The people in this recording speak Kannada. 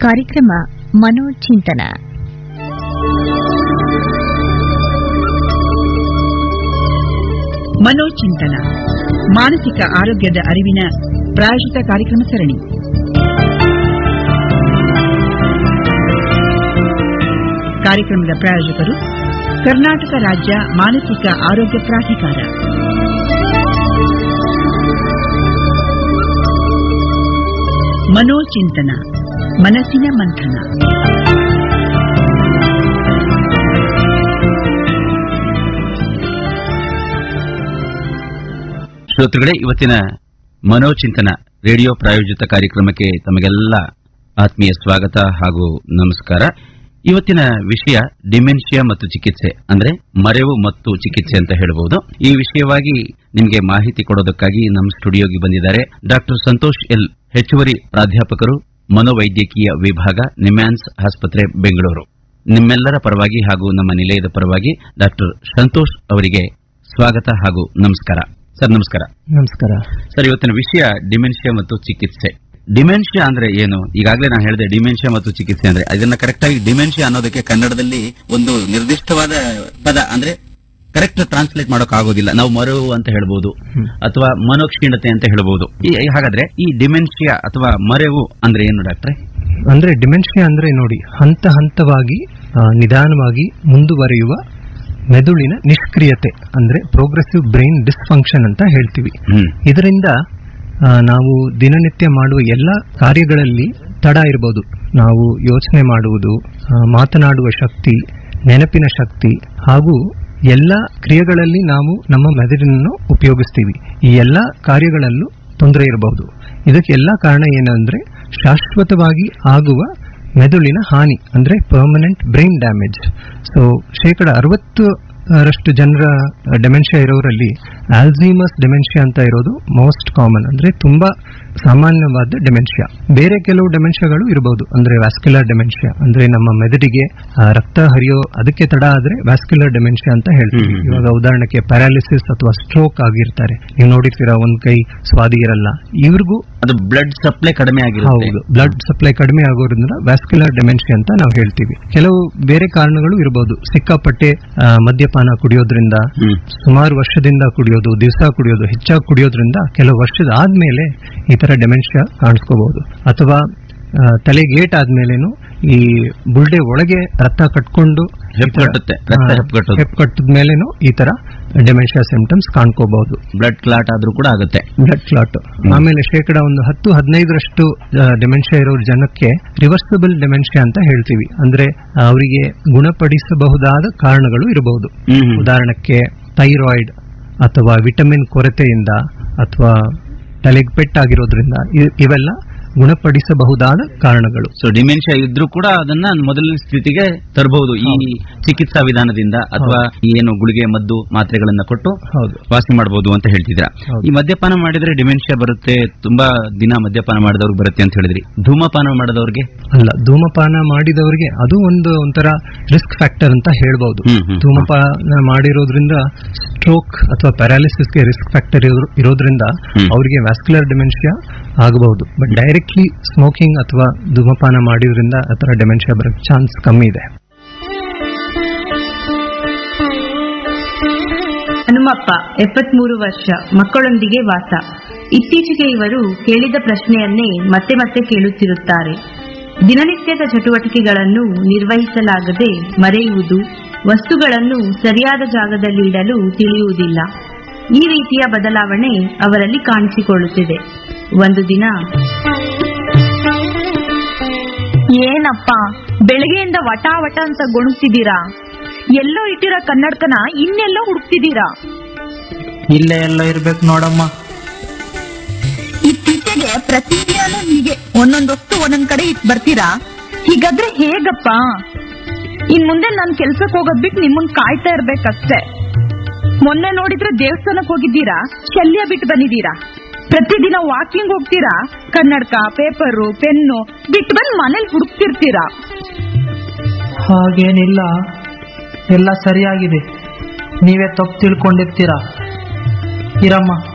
ಕಾರ್ಯಕ್ರಮ ಮನೋಚಿಂತನ ಮನೋಚಿಂತನ ಮಾನಸಿಕ ಆರೋಗ್ಯದ ಅರಿವಿನ ಪ್ರಾಯೋಜಿತ ಕಾರ್ಯಕ್ರಮ ಸರಣಿ ಕಾರ್ಯಕ್ರಮದ ಪ್ರಾಯೋಜಕರು ಕರ್ನಾಟಕ ರಾಜ್ಯ ಮಾನಸಿಕ ಆರೋಗ್ಯ ಪ್ರಾಧಿಕಾರ ಮನೋಚಿಂತನ ಮನಸ್ಸಿನ ಮಂಥನ ಶ್ರೋತೃಗಳೇ ಇವತ್ತಿನ ಮನೋಚಿಂತನ ರೇಡಿಯೋ ಪ್ರಾಯೋಜಿತ ಕಾರ್ಯಕ್ರಮಕ್ಕೆ ತಮಗೆಲ್ಲ ಆತ್ಮೀಯ ಸ್ವಾಗತ ಹಾಗೂ ನಮಸ್ಕಾರ ಇವತ್ತಿನ ವಿಷಯ ಡಿಮೆನ್ಷಿಯಾ ಮತ್ತು ಚಿಕಿತ್ಸೆ ಅಂದ್ರೆ ಮರೆವು ಮತ್ತು ಚಿಕಿತ್ಸೆ ಅಂತ ಹೇಳಬಹುದು ಈ ವಿಷಯವಾಗಿ ನಿಮಗೆ ಮಾಹಿತಿ ಕೊಡೋದಕ್ಕಾಗಿ ನಮ್ಮ ಸ್ಟುಡಿಯೋಗೆ ಬಂದಿದ್ದಾರೆ ಡಾಕ್ಟರ್ ಸಂತೋಷ್ ಎಲ್ ಹೆಚ್ಚುವರಿ ಪ್ರಾಧ್ಯಾಪಕರು ಮನೋವೈದ್ಯಕೀಯ ವಿಭಾಗ ನಿಮ್ಯಾನ್ಸ್ ಆಸ್ಪತ್ರೆ ಬೆಂಗಳೂರು ನಿಮ್ಮೆಲ್ಲರ ಪರವಾಗಿ ಹಾಗೂ ನಮ್ಮ ನಿಲಯದ ಪರವಾಗಿ ಡಾಕ್ಟರ್ ಸಂತೋಷ್ ಅವರಿಗೆ ಸ್ವಾಗತ ಹಾಗೂ ನಮಸ್ಕಾರ ಸರ್ ನಮಸ್ಕಾರ ನಮಸ್ಕಾರ ಸರ್ ಇವತ್ತಿನ ವಿಷಯ ಡಿಮೆನ್ಷಿಯಾ ಮತ್ತು ಚಿಕಿತ್ಸೆ ಡಿಮೆನ್ಷಿಯಾ ಅಂದ್ರೆ ಏನು ಈಗಾಗಲೇ ನಾನು ಹೇಳಿದೆ ಡಿಮೆನ್ಷಿಯಾ ಮತ್ತು ಚಿಕಿತ್ಸೆ ಅಂದ್ರೆ ಅದನ್ನ ಕರೆಕ್ಟ್ ಆಗಿ ಡಿಮೆನ್ಷಿಯಾ ಅನ್ನೋದಕ್ಕೆ ಕನ್ನಡದಲ್ಲಿ ಒಂದು ನಿರ್ದಿಷ್ಟವಾದ ಪದ ಅಂದ್ರೆ ಕರೆಕ್ಟ್ ಟ್ರಾನ್ಸ್ಲೇಟ್ ಮಾಡೋಕ್ ಆಗೋದಿಲ್ಲ ನಾವು ಮರವು ಅಂತ ಹೇಳ್ಬೋದು ಅಥವಾ ಮನೋಕ್ಷೀಣತೆ ಅಂತ ಹೇಳ್ಬೋದು ಈ- ಹಾಗಾದ್ರೆ ಈ ಡಿಮೆನ್ಷಿಯಾ ಅಥವಾ ಮರೆವು ಅಂದ್ರೆ ಏನು ಡಾಕ್ಟ್ರೆ ಅಂದ್ರೆ ಡಿಮೆನ್ಷಿಯಾ ಅಂದ್ರೆ ನೋಡಿ ಹಂತ ಹಂತವಾಗಿ ಆ, ನಿಧಾನವಾಗಿ ಮುಂದುವರಿಯುವ ಮೆದುಳಿನ ನಿಷ್ಕ್ರಿಯತೆ ಅಂದ್ರೆ ಪ್ರೋಗ್ರೆಸಿವ್ ಬ್ರೈನ್ ಡಿಸ್ಫಂಕ್ಷನ್ ಅಂತ ಹೇಳ್ತೀವಿ ಹ್ಮ್ ಇದರಿಂದ ಆ, ನಾವು ದಿನನಿತ್ಯ ಮಾಡುವ ಎಲ್ಲ ಕಾರ್ಯಗಳಲ್ಲಿ ತಡ ಇರಬಹುದು ನಾವು ಯೋಚನೆ ಮಾಡುವುದು ಆ, ಮಾತನಾಡುವ ಶಕ್ತಿ ನೆನಪಿನ ಶಕ್ತಿ ಹಾಗೂ ಎಲ್ಲ ಕ್ರಿಯೆಗಳಲ್ಲಿ ನಾವು ನಮ್ಮ ಮೆದುಳನ್ನು ಉಪಯೋಗಿಸ್ತೀವಿ ಈ ಎಲ್ಲ ಕಾರ್ಯಗಳಲ್ಲೂ ತೊಂದರೆ ಇರಬಹುದು ಇದಕ್ಕೆಲ್ಲ ಕಾರಣ ಏನಂದ್ರೆ ಶಾಶ್ವತವಾಗಿ ಆಗುವ ಮೆದುಳಿನ ಹಾನಿ ಅಂದ್ರೆ ಪರ್ಮನೆಂಟ್ ಬ್ರೈನ್ ಡ್ಯಾಮೇಜ್ ಸೊ ಶೇಕಡ ಅರವತ್ತು ರಷ್ಟು ಜನರ ಡೆಮೆನ್ಷಿಯಾ ಇರೋರಲ್ಲಿ ಆಲ್ಝೀಮಸ್ ಡೆಮೆನ್ಷಿಯಾ ಅಂತ ಇರೋದು ಮೋಸ್ಟ್ ಕಾಮನ್ ಅಂದ್ರೆ ತುಂಬಾ ಸಾಮಾನ್ಯವಾದ ಡೆಮೆನ್ಷಿಯಾ ಬೇರೆ ಕೆಲವು ಡೆಮೆನ್ಷಿಯಾಗಳು ಇರಬಹುದು ಅಂದ್ರೆ ವ್ಯಾಸ್ಕ್ಯುಲರ್ ಡೆಮೆನ್ಷಿಯಾ ಅಂದ್ರೆ ನಮ್ಮ ಮೆದುಳಿಗೆ ಆ, ರಕ್ತ ಹರಿಯೋ ಅದಕ್ಕೆ ತಡ ಆದ್ರೆ ವ್ಯಾಸ್ಕ್ಯುಲರ್ ಡೆಮೆನ್ಷಿಯಾ ಅಂತ ಹೇಳ್ತೀವಿ ಹ್ಮ್, ಹ್ಮ್, ಹ್ಮ್. ಇವಾಗ ಉದಾಹರಣೆಗೆ ಪ್ಯಾರಾಲಿಸಿಸ್ ಅಥವಾ ಸ್ಟ್ರೋಕ್ ಆಗಿರ್ತಾರೆ ನೀವು ನೋಡಿರ್ತೀರಾ ಒಂದ್ ಕೈ ಸ್ವಾದಿ ಇರಲ್ಲ ಇವ್ರಿಗೂ ಅದು ಬ್ಲಡ್ ಸಪ್ಲೈ ಕಡಿಮೆ ಆಗಿರುತ್ತೆ ಹೌದು ಬ್ಲಡ್ ಸಪ್ಲೈ ಕಡಿಮೆ ಆಗೋದ್ರಿಂದ ವ್ಯಾಸ್ಕ್ಯುಲರ್ ಡೆಮೆನ್ಷಿಯಾ ಅಂತ ನಾವು ಹೇಳ್ತೀವಿ ಕೆಲವು ಬೇರೆ ಕಾರಣಗಳು ಇರಬಹುದು ಸಿಕ್ಕಾಪಟ್ಟೆ ಆ, ಮದ್ಯಪಾನ ಕುಡಿಯೋದ್ರಿಂದ ಹ್ಮ್ ಸುಮಾರು ವರ್ಷದಿಂದ ಕುಡಿಯೋದು ದಿವಸ ಕುಡಿಯೋದು ಹೆಚ್ಚಾಗಿ ಕುಡಿಯೋದ್ರಿಂದ ಕೆಲವು ವರ್ಷದ ಆದ್ಮೇಲೆ ಈ ತರ ಡೆಮೆನ್ಷಿಯಾ ಕಾಣಿಸ್ಕೋಬಹುದು ಅಥವಾ ಆ, ತಲೆಗೆ ಏಟ್ ಆದ್ಮೇಲೆನು ಈ ಬುಲ್ಡೆ ಒಳಗೆ ರಕ್ತ ಕಟ್ಕೊಂಡು ಹೆಪ್ಪುಗಟ್ಟುತ್ತೆ, ರಕ್ತ ಹೆಪ್ಪುಗಟ್ಟೋದು. ಹೆಪ್ಪುಗಟ್ಟದ ಮೇಲೇನು ಈ ತರ ಡೆಮೆನ್ಷಿಯಾ ಸಿಂಪ್ಟಮ್ಸ್ ಕಾಣ್ಕೋಬಹುದು ಬ್ಲಡ್ ಕ್ಲಾಟ್ ಆದ್ರೂ ಕೂಡ ಆಗುತ್ತೆ ಬ್ಲಡ್ ಕ್ಲಾಟ್ ಆಮೇಲೆ ಶೇಕಡ ಒಂದು ಹತ್ತು ಹದಿನೈದರಷ್ಟು ಡೆಮೆನ್ಷಿಯಾ ಇರೋ ಜನಕ್ಕೆ ರಿವರ್ಸಿಬಲ್ ಡೆಮೆನ್ಷಿಯಾ ಅಂತ ಹೇಳ್ತೀವಿ ಅಂದ್ರೆ ಅವರಿಗೆ ಗುಣಪಡಿಸಬಹುದಾದ ಕಾರಣಗಳು ಇರಬಹುದು ಹ್ಮ್ ಹ್ಮ್. ಉದಾಹರಣಕ್ಕೆ ಥೈರಾಯ್ಡ್ ಅಥವಾ ವಿಟಮಿನ್ ಕೊರತೆಯಿಂದ ಅಥವಾ ತಲೆಗೆ ಪೆಟ್ಟಾಗಿರೋದ್ರಿಂದ ಇ- ಇವೆಲ್ಲ ಗುಣಪಡಿಸಬಹುದಾದ ಕಾರಣಗಳು ಸೊ ಡಿಮೆನ್ಷಿಯಾ ಇದ್ರೂ ಕೂಡ ಅದನ್ನ ಮೊದಲಿನ ಸ್ಥಿತಿಗೆ ತರಬಹುದು ಈ ಚಿಕಿತ್ಸಾ ವಿಧಾನದಿಂದ ಅಥವಾ ಈ ಏನು ಗುಳಿಗೆ ಮದ್ದು ಮಾತ್ರೆಗಳನ್ನ ಕೊಟ್ಟು ಹೌದು ವಾಸಿ ಮಾಡಬಹುದು ಅಂತ ಹೇಳ್ತಿದ್ರ ಹೌದು. ಈ ಮದ್ಯಪಾನ ಮಾಡಿದ್ರೆ ಡಿಮೆನ್ಷಿಯಾ ಬರುತ್ತೆ ತುಂಬಾ ದಿನ ಮದ್ಯಪಾನ ಮಾಡಿದವ್ರಿಗೆ ಬರುತ್ತೆ ಅಂತ ಹೇಳಿದ್ರಿ ಧೂಮಪಾನ ಮಾಡಿದವ್ರಿಗೆ ಅಲ್ಲ ಧೂಮಪಾನ ಮಾಡಿದವರಿಗೆ ಅದು ಒಂದು ಒಂಥರ ರಿಸ್ಕ್ ಫ್ಯಾಕ್ಟರ್ ಅಂತ ಹೇಳ್ಬಹುದು ಹ್ಮ್, ಹ್ಮ್. ಧೂಮಪಾನ ಮಾಡಿರೋದ್ರಿಂದ ಸ್ಟ್ರೋಕ್ ಅಥವಾ ಪ್ಯಾರಾಲಿಸಿಸ್ಗೆ ರಿಸ್ಕ್ ಫ್ಯಾಕ್ಟರ್ ಇರೋದ್ರಿಂದ ಹ್ಮ್. ಅವರಿಗೆ ವ್ಯಾಸ್ಕ್ಯುಲರ್ ಡೆಮೆನ್ಷಿಯಾ ಆಗಬಹುದು ಬಟ್ ಡೈರೆಕ್ಟ್ಲಿ ಸ್ಮೋಕಿಂಗ್ ಅಥವಾ ಧೂಮಪಾನ ಮಾಡಿದ್ರಿಂದ ಆ ಥರ ಡೆಮೆನ್ಷಿಯಾ ಬರೋ ಚಾನ್ಸ್ ಕಮ್ಮಿ ಇದೆ ಹನುಮಪ್ಪ ಎಪ್ಪತ್ಮೂರು ವರ್ಷ ಮಕ್ಕಳೊಂದಿಗೆ ವಾಸ ಇತ್ತೀಚೆಗೆ ಇವರು ಕೇಳಿದ ಪ್ರಶ್ನೆಯನ್ನೇ ಮತ್ತೆ ಮತ್ತೆ ಕೇಳುತ್ತಿರುತ್ತಾರೆ ದಿನನಿತ್ಯದ ಚಟುವಟಿಕೆಗಳನ್ನು ನಿರ್ವಹಿಸಲಾಗದೆ ಮರೆಯುವುದು ವಸ್ತುಗಳನ್ನು ಸರಿಯಾದ ಜಾಗದಲ್ಲಿ ಇಡಲು ತಿಳಿಯುವುದಿಲ್ಲ ಈ ರೀತಿಯ ಬದಲಾವಣೆ ಅವರಲ್ಲಿ ಕಾಣಿಸಿಕೊಳ್ಳುತ್ತಿದೆ ಒಂದು ದಿನ ಏನಪ್ಪ ಬೆಳಗ್ಗೆಯಿಂದ ವಟ ವಟ ಅಂತ ಗೊಣಗ್ತಿದ್ದೀರಾ ಎಲ್ಲೋ ಇಟ್ಟಿರೋ ಕನ್ನಡಕನ ಇನ್ನೆಲ್ಲೋ ಹುಡುಕ್ತಿದ್ದೀರಾ ಇಲ್ಲೇ ಎಲ್ಲ ಇರ್ಬೇಕು ನೋಡಮ್ಮ ಇತ್ತೀಚೆಗೆ ಪ್ರತಿದಿನನೂ ಹೀಗೆ ಒಂದೊಂದ್ ವಸ್ತು ಒಂದೊಂದ್ ಕಡೆ ಇಟ್ ಬರ್ತೀರಾ ಹೀಗಾದ್ರೆ ಹೇಗಪ್ಪ ಇನ್ ಮುಂದೆ ನಾನ್ ಕೆಲ್ಸಕ್ಕೆ ಹೋಗೋದ್ ಬಿಟ್ಟು ನಿಮ್ಮನ್ ಕಾಯ್ತಾ ಇರ್ಬೇಕಷ್ಟೇ ಮೊನ್ನೆ ನೋಡಿದ್ರೆ ದೇವಸ್ಥಾನಕ್ ಹೋಗಿದ್ದೀರಾ ಶಲ್ಯ ಬಿಟ್ಟು ಬಂದಿದ್ದೀರಾ ಪ್ರತಿದಿನ ವಾಕಿಂಗ್ ಹೋಗ್ತೀರಾ ಕನ್ನಡಕ ಪೇಪರು ಪೆನ್ನು ಬಿಟ್ಟು ಬಂದ್ ಮನೇಲಿ ಹುಡುಕ್ತಿರ್ತೀರಾ ಹಾಗೇನಿಲ್ಲ ಎಲ್ಲ ಸರಿಯಾಗಿದೆ ನೀವೇ ತಪ್ಪು ತಿಳ್ಕೊಂಡಿರ್ತೀರಾ ಇರಮ್ಮ